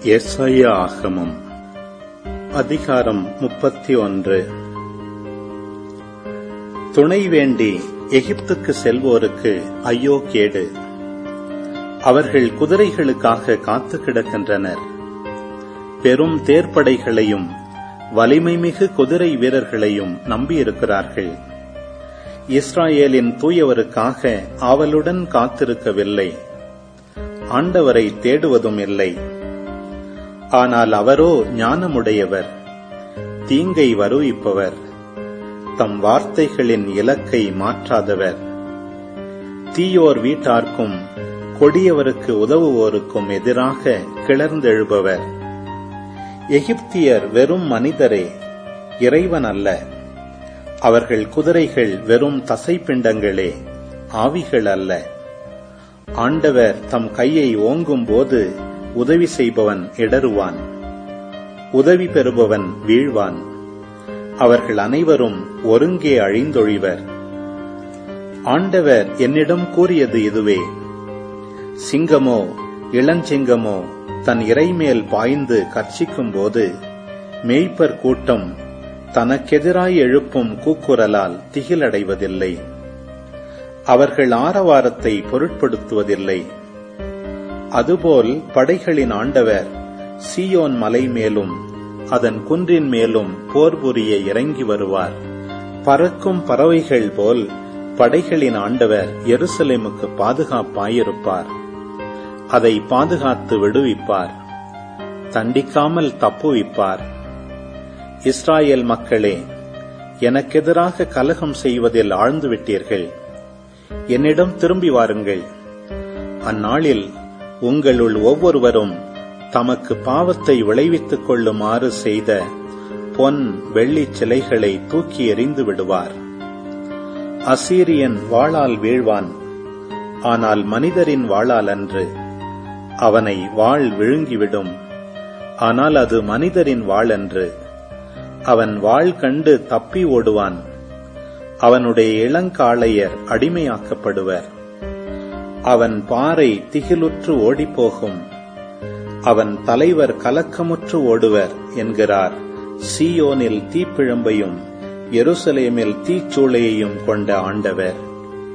எஸ்ஐயா ஆகமம் அதிகாரம் முப்பத்தி ஒன்று துணை வேண்டி எகிப்துக்கு செல்வோருக்கு ஐயோ கேடு அவர்கள் குதிரைகளுக்காக காத்து கிடக்கின்றனர் பெரும் தேர்ப்படைகளையும் வலிமைமிகு குதிரை வீரர்களையும் நம்பியிருக்கிறார்கள் இஸ்ராயேலின் தூயவருக்காக ஆவலுடன் காத்திருக்கவில்லை ஆண்டவரை தேடுவதும் இல்லை ஆனால் அவரோ ஞானமுடையவர் தீங்கை வருவிப்பவர் தம் வார்த்தைகளின் இலக்கை மாற்றாதவர் தீயோர் வீட்டார்க்கும் கொடியவருக்கு உதவுவோருக்கும் எதிராக கிளர்ந்தெழுபவர் எகிப்தியர் வெறும் மனிதரே இறைவன் அல்ல அவர்கள் குதிரைகள் வெறும் தசைப்பிண்டங்களே ஆவிகள் அல்ல ஆண்டவர் தம் கையை ஓங்கும் போது உதவி செய்பவன் இடறுவான் உதவி பெறுபவன் வீழ்வான் அவர்கள் அனைவரும் ஒருங்கே அழிந்தொழிவர் ஆண்டவர் என்னிடம் கூறியது இதுவே சிங்கமோ இளஞ்சிங்கமோ தன் இறைமேல் பாய்ந்து கர்ச்சிக்கும் போது மேய்ப்பர் கூட்டம் தனக்கெதிராய் எழுப்பும் கூக்குரலால் திகிலடைவதில்லை அவர்கள் ஆரவாரத்தை பொருட்படுத்துவதில்லை அதுபோல் படைகளின் ஆண்டவர் சியோன் மலை மேலும் அதன் குன்றின் மேலும் போர் புரிய இறங்கி வருவார் பறக்கும் பறவைகள் போல் படைகளின் ஆண்டவர் எருசலேமுக்கு பாதுகாப்பாயிருப்பார் அதை பாதுகாத்து விடுவிப்பார் தண்டிக்காமல் தப்புவிப்பார் இஸ்ராயேல் மக்களே எனக்கெதிராக கலகம் செய்வதில் ஆழ்ந்து விட்டீர்கள் என்னிடம் திரும்பி வாருங்கள் அந்நாளில் உங்களுள் ஒவ்வொருவரும் தமக்கு பாவத்தை விளைவித்துக் கொள்ளுமாறு செய்த பொன் வெள்ளிச் சிலைகளை தூக்கி எறிந்து விடுவார் அசீரியன் வாளால் வீழ்வான் ஆனால் மனிதரின் வாளால் அன்று அவனை வாள் விழுங்கிவிடும் ஆனால் அது மனிதரின் வாள் அன்று அவன் வாள் கண்டு தப்பி ஓடுவான் அவனுடைய இளங்காளையர் அடிமையாக்கப்படுவர் அவன் பாறை திகிலுற்று ஓடிப்போகும் அவன் தலைவர் கலக்கமுற்று ஓடுவர் என்கிறார் சீயோனில் தீப்பிழம்பையும் எருசலேமில் தீச்சூளையையும் கொண்ட ஆண்டவர்